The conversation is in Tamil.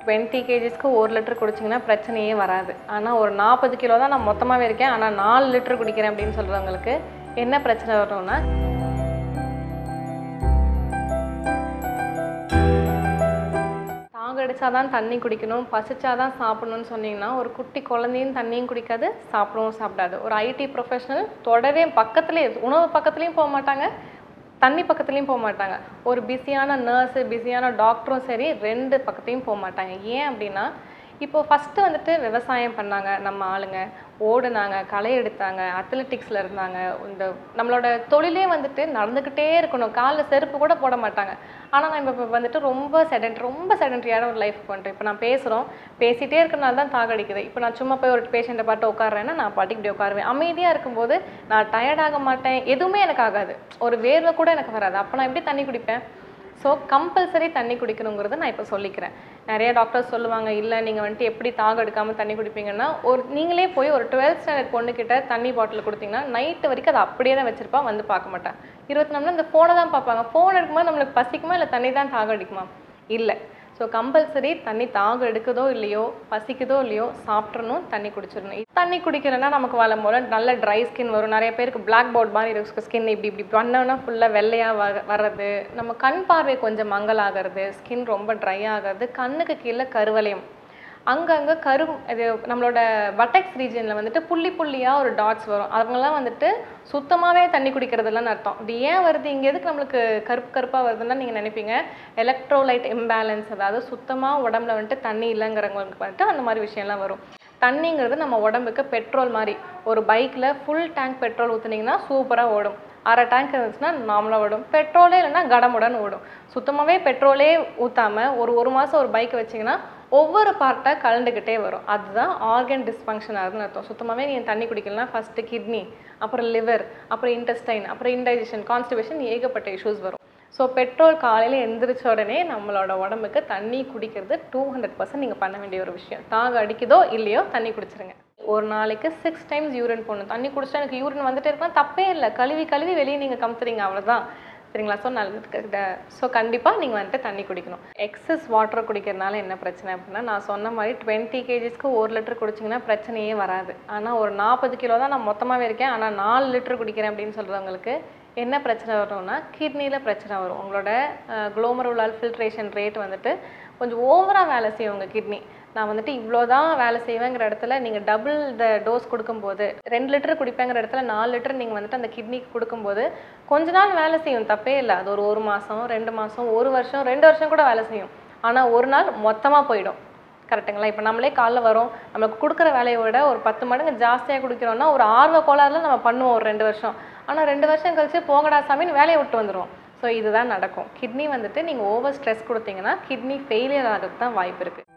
டுவெண்ட்டி கேஜிஸ்க்கு ஒரு லிட்டர் குடிச்சிங்கன்னா பிரச்சனையே வராது ஆனால் ஒரு நாற்பது கிலோ தான் நான் மொத்தமாகவே இருக்கேன் ஆனால் நாலு லிட்டர் குடிக்கிறேன் அப்படின்னு சொல்கிறவங்களுக்கு என்ன பிரச்சனை வரும்னா தாகடிச்சா தான் தண்ணி குடிக்கணும் பசிச்சாதான் சாப்பிடணும்னு சொன்னீங்கன்னா ஒரு குட்டி குழந்தையும் தண்ணியும் குடிக்காது சாப்பிடவும் சாப்பிடாது ஒரு ஐடி ப்ரொஃபஷனல் தொடவே பக்கத்துலேயே உணவு பக்கத்துலேயும் போக மாட்டாங்க தண்ணி பக்கத்துலேயும் போக மாட்டாங்க ஒரு பிஸியான நர்ஸு பிஸியான டாக்டரும் சரி ரெண்டு பக்கத்தையும் போக மாட்டாங்க ஏன் அப்படின்னா இப்போ ஃபஸ்ட்டு வந்துட்டு விவசாயம் பண்ணாங்க நம்ம ஆளுங்க ஓடுனாங்க களை எடுத்தாங்க அத்லெட்டிக்ஸில் இருந்தாங்க இந்த நம்மளோட தொழிலே வந்துட்டு நடந்துக்கிட்டே இருக்கணும் காலில் செருப்பு கூட போட மாட்டாங்க ஆனால் நம்ம இப்போ வந்துட்டு ரொம்ப செடன்ட் ரொம்ப செடன்ட்ரியான ஒரு லைஃப் பண்ணுறோம் இப்போ நான் பேசுகிறோம் பேசிகிட்டே இருக்கனால தான் தாகடிக்குது இப்போ நான் சும்மா போய் ஒரு பேஷண்ட்டை பார்த்து உட்காடுறேன்னா நான் பாட்டுக்கு இப்படி உட்காருவேன் அமைதியாக இருக்கும்போது நான் டயர்ட் ஆக மாட்டேன் எதுவுமே எனக்கு ஆகாது ஒரு வேர்வை கூட எனக்கு வராது அப்போ நான் எப்படி தண்ணி குடிப்பேன் ஸோ கம்பல்சரி தண்ணி குடிக்கணுங்கிறத நான் இப்போ சொல்லிக்கிறேன் நிறைய டாக்டர்ஸ் சொல்லுவாங்க இல்லை நீங்கள் வந்துட்டு எப்படி தாக எடுக்காமல் தண்ணி குடிப்பீங்கன்னா ஒரு நீங்களே போய் ஒரு டுவெல்த் ஸ்டாண்டர்ட் பொண்ணுக்கிட்ட தண்ணி பாட்டில் கொடுத்தீங்கன்னா நைட்டு வரைக்கும் அதை அப்படியே தான் வச்சிருப்பா வந்து பார்க்க மாட்டேன் இருபத்தி நாலு மணி இந்த ஃபோனை தான் பார்ப்பாங்க ஃபோன் எடுக்கும்போது நம்மளுக்கு பசிக்குமா இல்லை தண்ணி தான் தாக அடிக்குமா இல்லை ஸோ கம்பல்சரி தண்ணி தாக எடுக்குதோ இல்லையோ பசிக்குதோ இல்லையோ சாப்பிட்றணும் தண்ணி குடிச்சிடணும் தண்ணி குடிக்கலைன்னா நமக்கு வரும் போல நல்ல ட்ரை ஸ்கின் வரும் நிறைய பேருக்கு பிளாக் போர்ட் மாதிரி இருக்கும் ஸ்கின் இப்படி இப்படி பண்ணோன்னா ஃபுல்லாக வெள்ளையாக வர வர்றது நம்ம கண் பார்வை கொஞ்சம் மங்கலாகிறது ஸ்கின் ரொம்ப ட்ரை ஆகிறது கண்ணுக்கு கீழே கருவளையம் அங்கங்கே கரு இது நம்மளோட வட்டெக்ஸ் ரீஜனில் வந்துட்டு புள்ளி புள்ளியாக ஒரு டாட்ஸ் வரும் அவங்கெல்லாம் வந்துட்டு சுத்தமாகவே தண்ணி குடிக்கிறதுலாம் அர்த்தம் இது ஏன் வருது இங்கே எதுக்கு நம்மளுக்கு கருப்பு கருப்பாக வருதுன்னா நீங்கள் நினைப்பீங்க எலக்ட்ரோலைட் இம்பேலன்ஸ் அதாவது சுத்தமாக உடம்புல வந்துட்டு தண்ணி இல்லைங்கிறவங்களுக்கு வந்துட்டு அந்த மாதிரி விஷயம்லாம் வரும் தண்ணிங்கிறது நம்ம உடம்புக்கு பெட்ரோல் மாதிரி ஒரு பைக்கில் ஃபுல் டேங்க் பெட்ரோல் ஊற்றுனீங்கன்னா சூப்பராக ஓடும் அரை டேங்க் இருந்துச்சுன்னா நார்மலாக ஓடும் பெட்ரோலே இல்லைன்னா கடமுடன் ஓடும் சுத்தமாகவே பெட்ரோலே ஊற்றாமல் ஒரு ஒரு மாதம் ஒரு பைக் வச்சிங்கன்னா ஒவ்வொரு பார்ட்டாக கலந்துக்கிட்டே வரும் அதுதான் ஆர்கன் டிஸ்ஃபங்க்ஷன் ஆகுதுன்னு அர்த்தம் சுத்தமாகவே நீங்கள் தண்ணி குடிக்கலனா ஃபஸ்ட்டு கிட்னி அப்புறம் லிவர் அப்புறம் இன்டெஸ்டைன் அப்புறம் இன்டைஜஷன் கான்ஸ்டிபேஷன் ஏகப்பட்ட இஷ்யூஸ் வரும் ஸோ பெட்ரோல் காலையில் எந்திரிச்ச உடனே நம்மளோட உடம்புக்கு தண்ணி குடிக்கிறது டூ ஹண்ட்ரட் பர்சன்ட் நீங்கள் பண்ண வேண்டிய ஒரு விஷயம் தாக அடிக்குதோ இல்லையோ தண்ணி குடிச்சிருங்க ஒரு நாளைக்கு சிக்ஸ் டைம்ஸ் யூரின் போடணும் தண்ணி குடிச்சா எனக்கு யூரின் வந்துட்டே இருக்கலாம் தப்பே இல்லை கழுவி கழுவி வெளியே நீங்கள் கமுத்துறீங்க அவ்வளோதான் சரிங்களா ஸோ நல்லது ஸோ கண்டிப்பாக நீங்கள் வந்துட்டு தண்ணி குடிக்கணும் எக்ஸஸ் வாட்டர் குடிக்கிறதுனால என்ன பிரச்சனை அப்படின்னா நான் சொன்ன மாதிரி டுவெண்ட்டி கேஜிஸ்க்கு ஒரு லிட்டர் குடிச்சிங்கன்னா பிரச்சனையே வராது ஆனால் ஒரு நாற்பது கிலோ தான் நான் மொத்தமாகவே இருக்கேன் ஆனால் நாலு லிட்டர் குடிக்கிறேன் அப்படின்னு சொல்கிறவங்களுக்கு என்ன பிரச்சனை வரும்னா கிட்னியில் பிரச்சனை வரும் உங்களோட குளோமருலால் ஃபில்ட்ரேஷன் ரேட் வந்துட்டு கொஞ்சம் ஓவராக வேலை செய்யும் உங்கள் கிட்னி நான் வந்துட்டு இவ்வளோ தான் வேலை செய்வேங்கிற இடத்துல நீங்கள் டபுள் த டோஸ் கொடுக்கும்போது ரெண்டு லிட்டர் குடிப்பேங்கிற இடத்துல நாலு லிட்டர் நீங்கள் வந்துட்டு அந்த கிட்னிக்கு கொடுக்கும்போது கொஞ்ச நாள் வேலை செய்யும் தப்பே இல்லை அது ஒரு ஒரு மாதம் ரெண்டு மாதம் ஒரு வருஷம் ரெண்டு வருஷம் கூட வேலை செய்யும் ஆனால் ஒரு நாள் மொத்தமாக போயிடும் கரெக்டுங்களா இப்போ நம்மளே காலைல வரோம் நம்மளுக்கு கொடுக்குற வேலையை விட ஒரு பத்து மடங்கு ஜாஸ்தியாக குடிக்கிறோம்னா ஒரு ஆர்வ கோளாறுல நம்ம பண்ணுவோம் ஒரு ரெண்டு வருஷம் ஆனால் ரெண்டு வருஷம் கழிச்சு போங்கடா சாமின்னு வேலையை விட்டு வந்துடுவோம் ஸோ இதுதான் நடக்கும் கிட்னி வந்துட்டு நீங்கள் ஓவர் ஸ்ட்ரெஸ் கொடுத்தீங்கன்னா கிட்னி ஃபெயிலியர் ஆகிறதுக்கு தான் வாய்ப்பு இருக்குது